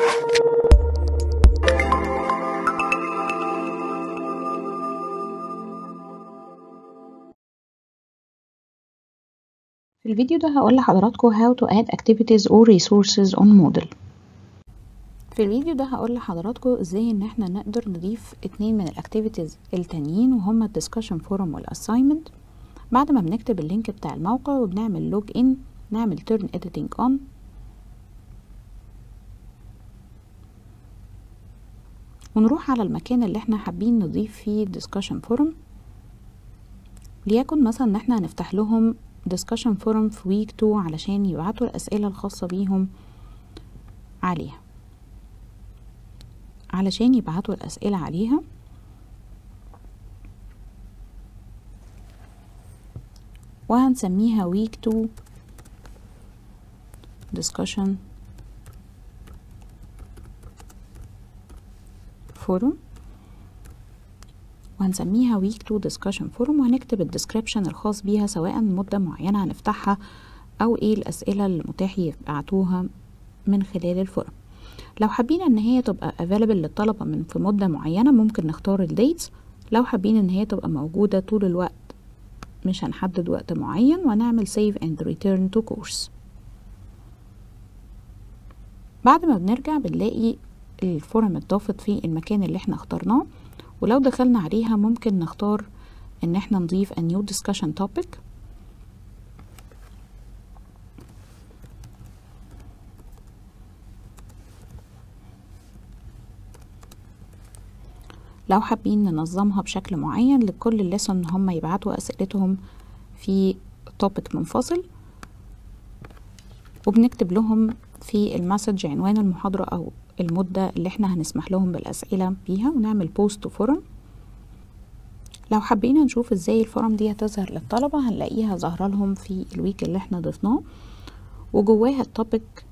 في الفيديو ده هقول لحضراتكم how to add activities or resources on Moodle في الفيديو ده هقول لحضراتكم ازاي ان احنا نقدر نضيف اتنين من الاكتيفيتيز التانيين وهما الدiscussion forum والassignment بعد ما بنكتب اللينك بتاع الموقع وبنعمل لوج ان نعمل turn editing on ونروح على المكان اللي احنا حابين نضيف فيه discussion forum ليكن مثلا ان احنا هنفتح لهم discussion forum في week 2 علشان يبعتوا الأسئلة الخاصة بيهم عليها علشان يبعتوا الأسئلة عليها وهنسميها week 2 discussion forum وهنسميها week 2 discussion forum وهنكتب الديسكريبشن الخاص بيها سواء مدة معينة هنفتحها أو ايه الأسئلة اللي متاح يبعتوها من خلال الفورم لو حابين ان هي تبقى available للطلبة من في مدة معينة ممكن نختار الديتس لو حابين ان هي تبقى موجودة طول الوقت مش هنحدد وقت معين ونعمل save and return to course بعد ما بنرجع بنلاقي الفورم اتضافت في المكان اللي احنا اخترناه ولو دخلنا عليها ممكن نختار ان احنا نضيف a new discussion topic لو حابين ننظمها بشكل معين لكل الليسون ان هم يبعتوا اسئلتهم في توبيك منفصل وبنكتب لهم في المسج عنوان المحاضرة او المدة اللي احنا هنسمح لهم بالأسئلة بيها ونعمل بوست فورم لو حبينا نشوف ازاي الفورم دي هتظهر للطلبة هنلاقيها ظاهرة لهم في الويك اللي احنا ضفناه وجواها التوبيك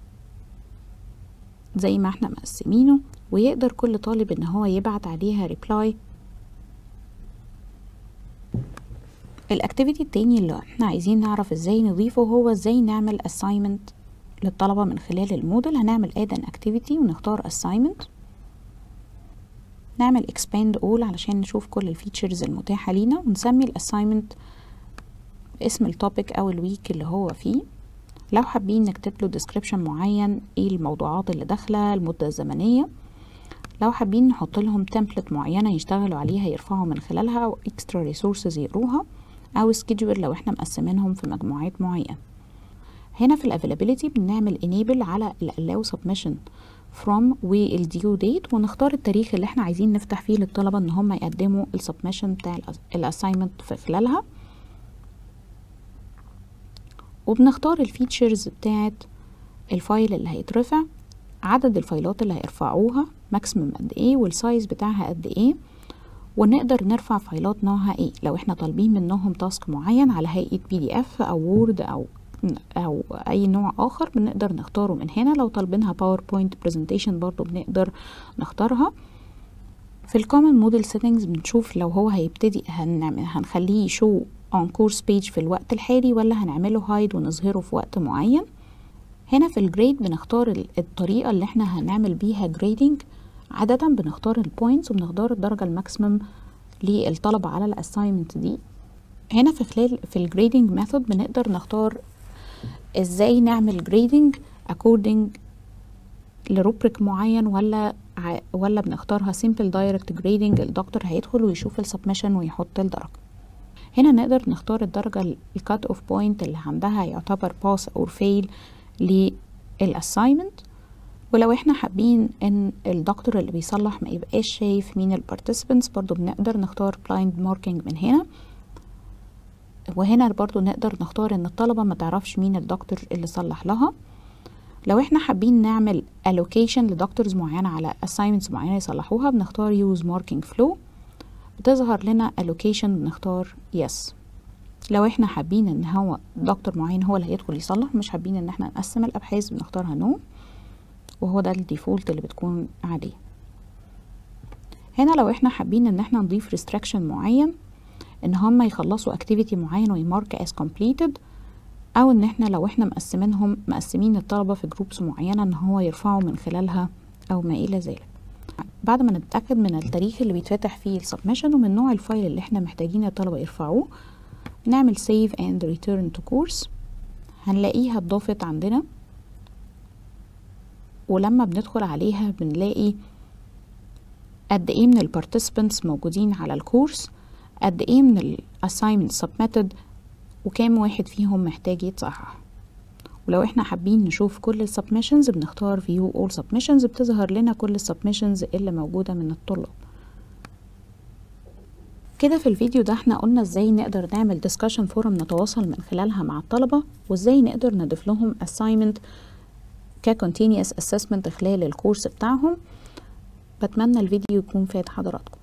زي ما احنا مقسمينه ويقدر كل طالب ان هو يبعت عليها ريبلاي الاكتيفيتي التاني اللي احنا عايزين نعرف ازاي نضيفه هو ازاي نعمل assignment للطلبة من خلال الموديل هنعمل add an activity ونختار assignment نعمل expand all علشان نشوف كل الفيتشرز المتاحة لينا ونسمي الاساينمنت باسم التوبيك او الويك اللي هو فيه لو حابين نكتب له description معين ايه الموضوعات اللي داخلة المدة الزمنية لو حابين نحط لهم تمبلت معينة يشتغلوا عليها يرفعوا من خلالها او extra resources يقروها او schedule لو احنا مقسمينهم في مجموعات معينة هنا في الافيلابيلتي بنعمل enable على ال allow submission from وال due date ونختار التاريخ اللي احنا عايزين نفتح فيه للطلبة ان هم يقدموا السبمشن بتاع الاساينمنت في خلالها وبنختار الفيتشرز بتاعت الفايل اللي هيترفع عدد الفايلات اللي هيرفعوها ماكسيمم قد ايه والسايز بتاعها قد ايه ونقدر نرفع فايلات نوعها ايه لو احنا طالبين منهم تاسك معين على هيئة بي دي اف او وورد او او اي نوع اخر بنقدر نختاره من هنا لو طالبينها باوربوينت برزنتيشن برضو بنقدر نختارها في الكومن موديل سيتنجز بنشوف لو هو هيبتدي هنعمل هنخليه شو اون كورس بيج في الوقت الحالي ولا هنعمله هايد ونظهره في وقت معين هنا في الجريد بنختار الطريقة اللي احنا هنعمل بيها جريدنج عادة بنختار البوينتس وبنختار الدرجة الماكسيمم للطلبة على الاساينمنت دي هنا في خلال في الجريدنج ميثود بنقدر نختار ازاي نعمل جريدنج according لروبريك معين ولا ولا بنختارها simple direct grading الدكتور هيدخل ويشوف السبمشن ويحط الدرجة هنا نقدر نختار الدرجة الكات اوف بوينت اللي عندها يعتبر باس او فيل للاساينمنت ولو احنا حابين ان الدكتور اللي بيصلح ما يبقاش شايف مين البارتيسيبنتس برضو بنقدر نختار blind marking من هنا وهنا برضو نقدر نختار ان الطلبة ما تعرفش مين الدكتور اللي صلح لها لو احنا حابين نعمل allocation لدكتورز معينة على assignments معينة يصلحوها بنختار use marking flow بتظهر لنا allocation بنختار yes لو احنا حابين ان هو دكتور معين هو اللي هيدخل يصلح مش حابين ان احنا نقسم الابحاث بنختارها no وهو ده الديفولت اللي بتكون عليه هنا لو احنا حابين ان احنا نضيف restriction معين ان هم يخلصوا activity معين ويمارك as completed او ان احنا لو احنا مقسمينهم مقسمين الطلبة في جروبس معينة ان هو يرفعوا من خلالها او ما الى ذلك بعد ما نتاكد من التاريخ اللي بيتفتح فيه السبمشن ومن نوع الفايل اللي احنا محتاجين الطلبه يرفعوه نعمل save and return to course هنلاقيها اتضافت عندنا ولما بندخل عليها بنلاقي قد ايه من البارتيسيبنتس موجودين على الكورس قد ايه من الاساينمنت submitted وكام واحد فيهم محتاج يتصحح ولو احنا حابين نشوف كل السبمشنز بنختار view all submissions بتظهر لنا كل السبمشنز اللي موجودة من الطلاب كده في الفيديو ده احنا قلنا ازاي نقدر نعمل discussion forum نتواصل من خلالها مع الطلبة وازاي نقدر نضيف لهم assignment ك continuous assessment خلال الكورس بتاعهم بتمنى الفيديو يكون فات حضراتكم